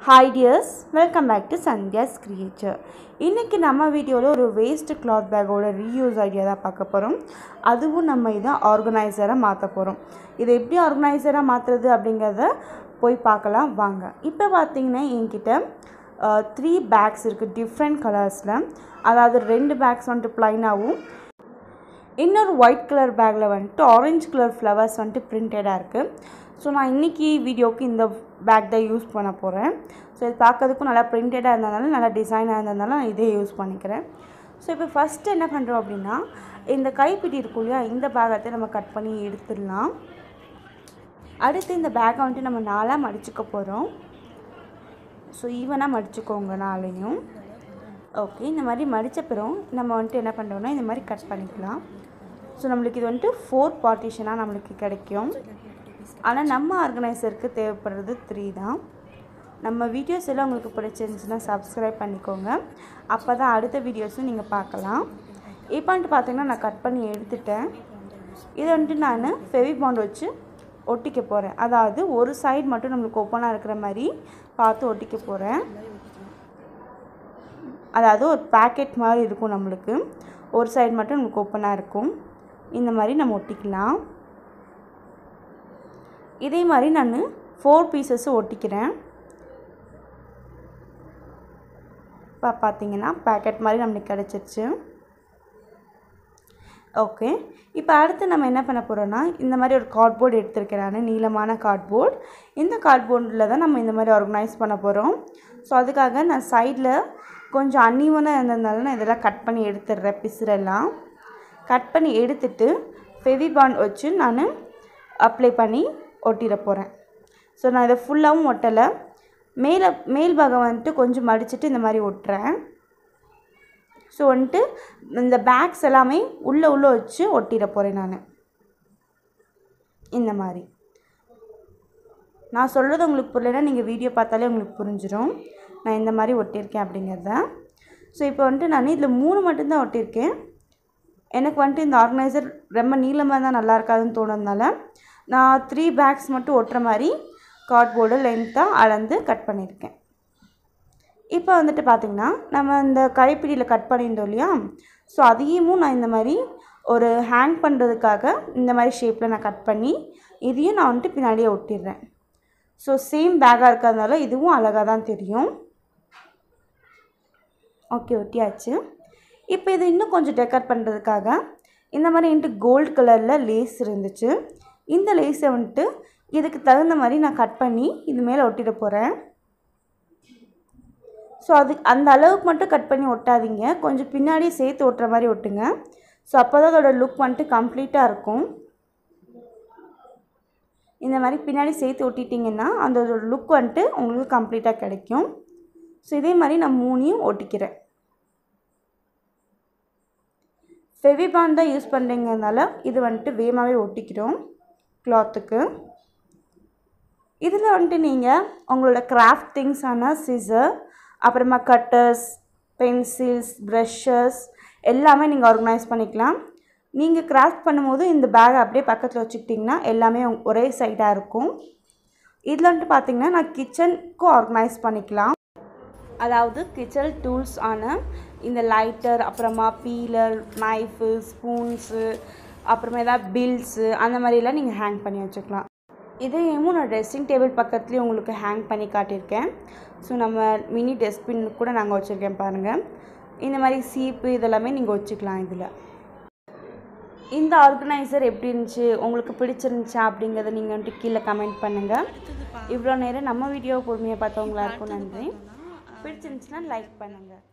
hi dears welcome back to Sandhya's creature இன்றைக்கி நம்ம வீடியோவில் ஒரு வேஸ்ட் கிளாத் பேக்கோட ரீயூஸ் ஐடியா தான் பார்க்க போகிறோம் அதுவும் நம்ம இதை ஆர்கனைசராக மாற்ற போகிறோம் இதை எப்படி ஆர்கனைசராக மாற்றுறது அப்படிங்கிறத போய் பார்க்கலாம் வாங்க இப்போ பார்த்தீங்கன்னா என்கிட்ட த்ரீ பேக்ஸ் இருக்குது டிஃப்ரெண்ட் கலர்ஸில் அதாவது ரெண்டு பேக்ஸ் வந்துட்டு ப்ளைனாகவும் இன்னொரு ஒயிட் கலர் பேக்கில் வந்துட்டு ஆரஞ்சு கலர் ஃப்ளவர்ஸ் வந்துட்டு பிரிண்டடாக இருக்குது ஸோ நான் இன்றைக்கி வீடியோவுக்கு இந்த பேக் தான் யூஸ் பண்ண போகிறேன் ஸோ இது பார்க்கறதுக்கும் நல்லா பிரிண்டடாக இருந்ததுனால நல்லா டிசைனாக இருந்ததுனால நான் இதே யூஸ் பண்ணிக்கிறேன் ஸோ இப்போ ஃபஸ்ட்டு என்ன பண்ணுறோம் அப்படின்னா இந்த கைப்பிடி இருக்கும் இல்லையா இந்த பேகத்தை நம்ம கட் பண்ணி எடுத்துடலாம் அடுத்து இந்த பேக்கை வந்துட்டு நம்ம நாலாக மடிச்சுக்க போகிறோம் ஸோ ஈவனாக மடிச்சுக்கோங்க நாளையும் ஓகே இந்த மாதிரி மடித்த பிறகு நம்ம வந்துட்டு என்ன பண்ணுறோம்னா இந்த மாதிரி கட் பண்ணிக்கலாம் ஸோ நம்மளுக்கு இது வந்துட்டு ஃபோர் பார்ட்டிஷனாக நம்மளுக்கு கிடைக்கும் ஆனால் நம்ம ஆர்கனைசருக்கு தேவைப்படுறது த்ரீ தான் நம்ம வீடியோஸ் எல்லாம் உங்களுக்கு பிடிச்சிருந்துச்சுன்னா சப்ஸ்கிரைப் பண்ணிக்கோங்க அப்போ தான் அடுத்த வீடியோஸும் நீங்கள் பார்க்கலாம் இப்போ வந்துட்டு பார்த்தீங்கன்னா நான் கட் பண்ணி எடுத்துட்டேன் இதை வந்துட்டு நான் ஃபெவி பாண்ட் வச்சு ஒட்டிக்க போகிறேன் அதாவது ஒரு சைடு மட்டும் நம்மளுக்கு ஓப்பனாக இருக்கிற மாதிரி பார்த்து ஒட்டிக்க போகிறேன் அதாவது ஒரு பேக்கெட் மாதிரி இருக்கும் நம்மளுக்கு ஒரு சைடு மட்டும் நமக்கு ஓப்பனாக இருக்கும் இந்த மாதிரி நம்ம ஒட்டிக்கலாம் இதே மாதிரி நான் ஃபோர் பீசஸ் ஒட்டிக்கிறேன் இப்போ பார்த்தீங்கன்னா பேக்கெட் மாதிரி நம்மளுக்கு கிடச்சிருச்சு ஓகே இப்போ அடுத்து நம்ம என்ன பண்ண போகிறோன்னா இந்த மாதிரி ஒரு கார்ட்போர்டு எடுத்திருக்கேன் நான் நீளமான கார்ட்போர்ட் இந்த கார்ட்போர்டில் தான் நம்ம இந்த மாதிரி ஆர்கனைஸ் பண்ண போகிறோம் ஸோ அதுக்காக நான் சைடில் கொஞ்சம் அன்னிவனாக இருந்ததுனால நான் இதெல்லாம் கட் பண்ணி எடுத்துடுறேன் பிசுரெல்லாம் கட் பண்ணி எடுத்துட்டு ஃபெவிபாண்ட் வச்சு நான் அப்ளை பண்ணி ஒட்டிட போகிறேன் ஸோ நான் இதை ஃபுல்லாகவும் ஒட்டலை மேலே மேல் பாகம் வந்துட்டு கொஞ்சம் மடிச்சுட்டு இந்த மாதிரி ஒட்டுறேன் ஸோ வந்துட்டு இந்த பேக்ஸ் எல்லாமே உள்ளே உள்ளே வச்சு ஒட்டிட போகிறேன் நான் இந்த மாதிரி நான் சொல்கிறது உங்களுக்கு புரியலைன்னா நீங்கள் வீடியோ பார்த்தாலே உங்களுக்கு புரிஞ்சிடும் நான் இந்த மாதிரி ஒட்டியிருக்கேன் அப்படிங்கிறத ஸோ இப்போ வந்துட்டு நான் இதில் மூணு மட்டும்தான் ஒட்டியிருக்கேன் எனக்கு வந்துட்டு இந்த ஆர்கனைசர் ரொம்ப நீளமாக தான் நல்லா இருக்காதுன்னு தோணுறதுனால நான் த்ரீ பேக்ஸ் மட்டும் ஒட்டுற மாதிரி கார்ட்போர்டு லென்த்தாக அளந்து கட் பண்ணியிருக்கேன் இப்போ வந்துட்டு பார்த்திங்கன்னா நம்ம இந்த கைப்பிடியில் கட் பண்ணியிருந்தோம் இல்லையா ஸோ அதையும் நான் இந்த மாதிரி ஒரு ஹேங் பண்ணுறதுக்காக இந்த மாதிரி ஷேப்பில் நான் கட் பண்ணி இதையும் நான் வந்துட்டு பின்னாடியே ஒட்டிடுறேன் ஸோ சேம் பேக்காக இருக்கிறதுனால இதுவும் அழகாக தான் தெரியும் ஓகே ஒட்டியாச்சு இப்போ இது இன்னும் கொஞ்சம் டெக்கர் பண்ணுறதுக்காக இந்த மாதிரி என்கிட்ட கோல்டு கலரில் லேஸ் இருந்துச்சு இந்த லேஸை வந்துட்டு இதுக்கு தகுந்த மாதிரி நான் கட் பண்ணி இது மேலே ஒட்டிட போகிறேன் ஸோ அது அந்த அளவுக்கு மட்டும் கட் பண்ணி ஒட்டாதீங்க கொஞ்சம் பின்னாடியே சேர்த்து ஒட்டுற மாதிரி ஒட்டுங்க ஸோ அப்போ தான் அதோட லுக் வந்துட்டு கம்ப்ளீட்டாக இருக்கும் இந்த மாதிரி பின்னாடி சேர்த்து ஒட்டிட்டிங்கன்னா அந்த லுக் வந்துட்டு உங்களுக்கு கம்ப்ளீட்டாக கிடைக்கும் ஸோ இதே மாதிரி நான் மூணையும் ஒட்டிக்கிறேன் ஃபெவிபான் தான் யூஸ் பண்ணுறீங்கனால இது வந்துட்டு வேகமாகவே ஒட்டிக்கிறோம் கிளாத்துக்கு இதில் வந்துட்டு நீங்கள் உங்களோட கிராஃப்ட் திங்ஸான சிசர் அப்புறமா கட்டர்ஸ் பென்சில்ஸ் ப்ரஷஸ் எல்லாமே நீங்கள் ஆர்கனைஸ் பண்ணிக்கலாம் நீங்கள் கிராஃப்ட் பண்ணும்போது இந்த பேக் அப்படியே பக்கத்தில் வச்சுக்கிட்டிங்கன்னா எல்லாமே ஒரே சைடாக இருக்கும் இதில் வந்துட்டு பார்த்திங்கன்னா நான் கிச்சனுக்கும் ஆர்கனைஸ் பண்ணிக்கலாம் அதாவது கிச்சன் டூல்ஸ் ஆன இந்த லைட்டர் அப்புறமா பீலர் நைஃபு ஸ்பூன்ஸு அப்புறமா ஏதாவது பில்ஸு அந்த மாதிரிலாம் நீங்கள் ஹேங் பண்ணி வச்சுக்கலாம் இதையும் நான் ட்ரெஸ்ஸிங் டேபிள் பக்கத்துலேயும் உங்களுக்கு ஹேங் பண்ணி காட்டியிருக்கேன் ஸோ நம்ம மினி டஸ்ட்பின் கூட நாங்கள் வச்சுருக்கேன் பாருங்கள் இந்த மாதிரி சீப்பு இதெல்லாமே நீங்கள் வச்சுக்கலாம் இதில் இந்த ஆர்கனைசர் எப்படி இருந்துச்சு உங்களுக்கு பிடிச்சிருந்துச்சா அப்படிங்கிறத நீங்கள் வந்துட்டு கீழே கமெண்ட் பண்ணுங்கள் இவ்வளோ நேரம் நம்ம வீடியோ பொறுமையாக பார்த்தவங்களா இருக்கும் நன்றி பிடிச்சிருந்துச்சுன்னா லைக் பண்ணுங்கள்